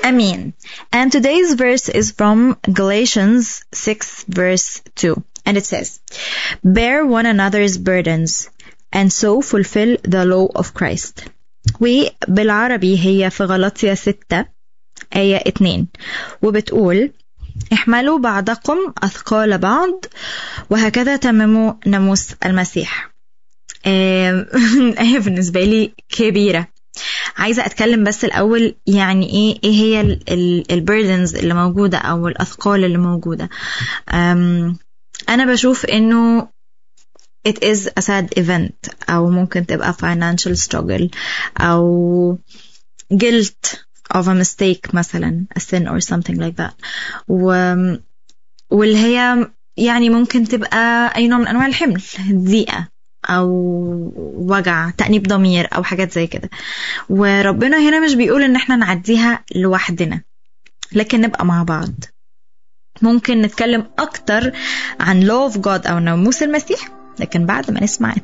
Amen. And today's verse is from Galatians 6 verse 2. And it says, Bear one another's burdens and so fulfill the law of Christ. وبالعربي هي في غلطية 6 آية 2 وبتقول احملوا بعضكم أثقال بعض وهكذا تمموا ناموس المسيح آية بالنسبة لي كبيرة عايزة أتكلم بس الأول يعني إيه إيه هي البردنز اللي موجودة أو الأثقال اللي موجودة أنا بشوف إنه it is a sad event أو ممكن تبقى financial struggle أو guilt of a mistake مثلا a sin or something like that و... واللي هي يعني ممكن تبقى أي نوع من أنواع الحمل ضيقة أو وجع تأنيب ضمير أو حاجات زي كده وربنا هنا مش بيقول إن احنا نعديها لوحدنا لكن نبقى مع بعض ممكن نتكلم أكتر عن law of God أو ناموس المسيح لكن بعد ما نسمع